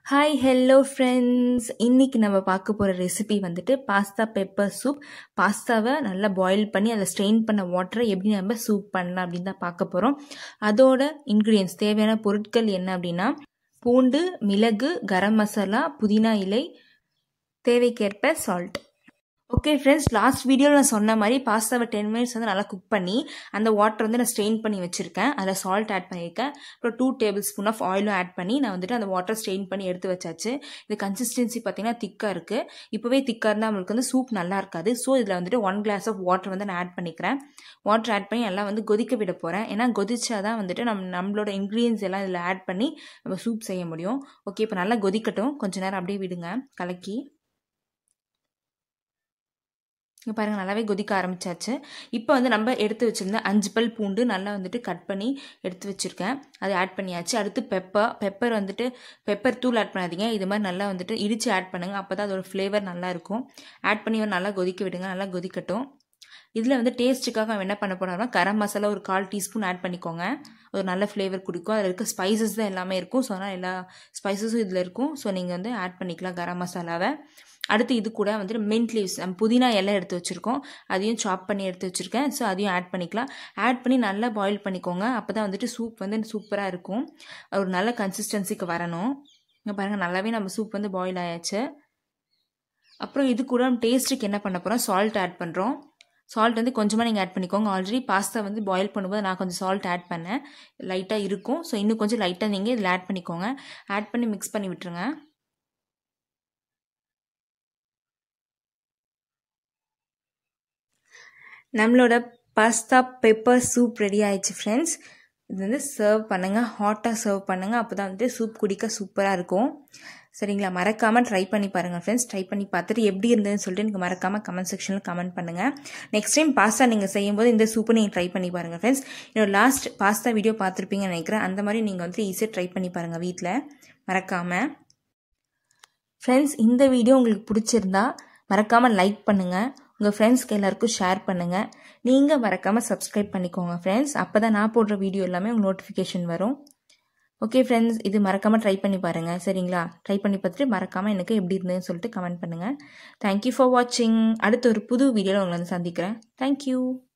hi hello friends இன்னைக்கு நம்ம பார்க்க போகிற ரெசிபி வந்துட்டு பாஸ்தா பெப்பர் சூப் பாஸ்தாவை நல்லா பாயில் பண்ணி அதில் ஸ்ட்ரெயின் பண்ண வாட்டரை எப்படி நம்ம சூப் பண்ணலாம் அப்படின்னு தான் பார்க்க போகிறோம் அதோட இன்க்ரீடியன்ஸ் தேவையான பொருட்கள் என்ன அப்படின்னா பூண்டு மிளகு கரம் மசாலா புதினா இலை தேவைக்கேற்ப சால்ட் ஓகே ஃப்ரெண்ட்ஸ் லாஸ்ட் வீடியோவில் நான் சொன்ன மாதிரி பாஸ்தாவை டென் மினிட்ஸ் வந்து நல்லா குக் பண்ணி அந்த வாட்டர் வந்து நான் ஸ்ட்ரெயின் பண்ணி வச்சுருக்கேன் அதில் சால்ட் ஆட் பண்ணியிருக்கேன் அப்புறம் டூ டேபிள் ஸ்பூன் ஆஃப் ஆயிலும் ஆட் பண்ணி நான் வந்துட்டு அந்த வாட்டர் ஸ்ட்ரெயின் பண்ணி எடுத்து வச்சாச்சு இது கன்சிஸ்டன்சி பார்த்தீங்கன்னா திக்காக இருக்குது இப்போவே திக்காக இருந்தால் நம்மளுக்கு வந்து சூப் நல்லா இருக்காது ஸோ இதில் வந்துட்டு ஒன் கிளாஸ் ஆஃப் வாட்டர் வந்து நான் ஆட் பண்ணிக்கிறேன் வாட்டர் ஆட் பண்ணி நல்லா வந்து கொதிக்க விட போகிறேன் ஏன்னா கொதிச்சா தான் வந்துட்டு நம்ம நம்மளோட இன்க்ரீடியன்ஸ் எல்லாம் இதில் ஆட் பண்ணி நம்ம சூப் செய்ய முடியும் ஓகே இப்போ நல்லா கொதிக்கட்டும் கொஞ்ச நேரம் அப்படியே விடுங்க கலக்கி இங்கே பாருங்கள் நல்லாவே கொதிக்க ஆரம்பிச்சாச்சு இப்போ வந்து நம்ம எடுத்து வச்சுருந்த அஞ்சு பல் பூண்டு நல்லா வந்துட்டு கட் பண்ணி எடுத்து வச்சுருக்கேன் அதை ஆட் பண்ணியாச்சு அடுத்து பெப்பர் பெப்பர் வந்துட்டு பெப்பர் தூள் ஆட் பண்ணாதீங்க இது மாதிரி நல்லா வந்துட்டு இடித்து ஆட் பண்ணுங்கள் அப்போ தான் அதோட ஃப்ளேவர் நல்லா இருக்கும் ஆட் பண்ணி நல்லா கொதிக்க விடுங்க நல்லா கொதிக்கட்டும் இதில் வந்து டேஸ்ட்டுக்காக அவன் என்ன பண்ண போனோம்னா கரம் மசாலா ஒரு கால் டீஸ்பூன் ஆட் பண்ணிக்கோங்க ஒரு நல்ல ஃப்ளேவர் கொடுக்கும் அதில் இருக்க ஸ்பைசஸ் தான் எல்லாமே இருக்கும் ஸோ அதனால் எல்லா ஸ்பைசஸும் இதில் இருக்கும் ஸோ நீங்கள் வந்து ஆட் பண்ணிக்கலாம் கரம் மசாலாவை அடுத்து இது கூட வந்துட்டு மின்ட் லீவ்ஸ் நம்ம புதினா எல்லாம் எடுத்து வச்சுருக்கோம் அதையும் சாப் பண்ணி எடுத்து வச்சுருக்கேன் ஸோ அதையும் ஆட் பண்ணிக்கலாம் ஆட் பண்ணி நல்லா பாயில் பண்ணிக்கோங்க அப்போ தான் வந்துட்டு சூப் வந்து சூப்பராக இருக்கும் ஒரு நல்ல கன்சிஸ்டன்சிக்கு வரணும் இங்கே பாருங்கள் நல்லாவே நம்ம சூப் வந்து பாயில் ஆயாச்சு அப்புறம் இது கூட டேஸ்ட்டுக்கு என்ன பண்ண போகிறோம் சால்ட் ஆட் பண்ணுறோம் சால்ட் வந்து கொஞ்சமாக நீங்கள் ஆட் பண்ணிக்கோங்க ஆல்ரெடி பாஸ்தா வந்து பாயில் பண்ணும்போது நான் கொஞ்சம் சால்ட் ஆட் பண்ணேன் லைட்டாக இருக்கும் ஸோ இன்னும் கொஞ்சம் லைட்டாக நீங்கள் இதில் ஆட் பண்ணிக்கோங்க ஆட் பண்ணி மிக்ஸ் பண்ணி விட்டுருங்க நம்மளோட பாஸ்தா பெப்பர் சூப் ரெடி ஆயிடுச்சு ஃப்ரெண்ட்ஸ் இது வந்து சர்வ் பண்ணுங்கள் ஹாட்டாக சர்வ் பண்ணுங்கள் அப்போ தான் வந்துட்டு சூப் குடிக்க சூப்பராக இருக்கும் சரிங்களா மறக்காமல் ட்ரை பண்ணி பாருங்கள் ஃப்ரெண்ட்ஸ் ட்ரை பண்ணி பார்த்துட்டு எப்படி இருந்ததுன்னு சொல்லிட்டு எனக்கு மறக்காமல் கமெண்ட் செக்ஷனில் கமெண்ட் பண்ணுங்கள் நெக்ஸ்ட் டைம் பாஸ்தா நீங்கள் செய்யும்போது இந்த சூப்பை நீங்கள் ட்ரை பண்ணி பாருங்கள் ஃப்ரெண்ட்ஸ் என்னோட லாஸ்ட் பாஸ்தா வீடியோ பார்த்துருப்பீங்கன்னு நினைக்கிறேன் அந்த மாதிரி நீங்கள் வந்து ஈஸியாக ட்ரை பண்ணி பாருங்கள் வீட்டில் மறக்காமல் ஃப்ரெண்ட்ஸ் இந்த வீடியோ உங்களுக்கு பிடிச்சிருந்தா மறக்காமல் லைக் பண்ணுங்கள் உங்கள் ஃப்ரெண்ட்ஸ்க்கு எல்லாருக்கும் ஷேர் பண்ணுங்கள் நீங்கள் மறக்காமல் சப்ஸ்கிரைப் பண்ணிக்கோங்க ஃப்ரெண்ட்ஸ் அப்போ தான் நான் போடுற வீடியோ எல்லாமே உங்களுக்கு நோட்டிஃபிகேஷன் வரும் ஓகே ஃப்ரெண்ட்ஸ் இது மறக்காமல் ட்ரை பண்ணி பாருங்கள் சரிங்களா ட்ரை பண்ணி பார்த்துட்டு மறக்காமல் எனக்கு எப்படி இருந்ததுன்னு சொல்லிட்டு கமெண்ட் பண்ணுங்கள் தேங்க்யூ ஃபார் வாட்சிங் அடுத்த ஒரு புது வீடியோவில் உங்களை வந்து சந்திக்கிறேன் தேங்க்யூ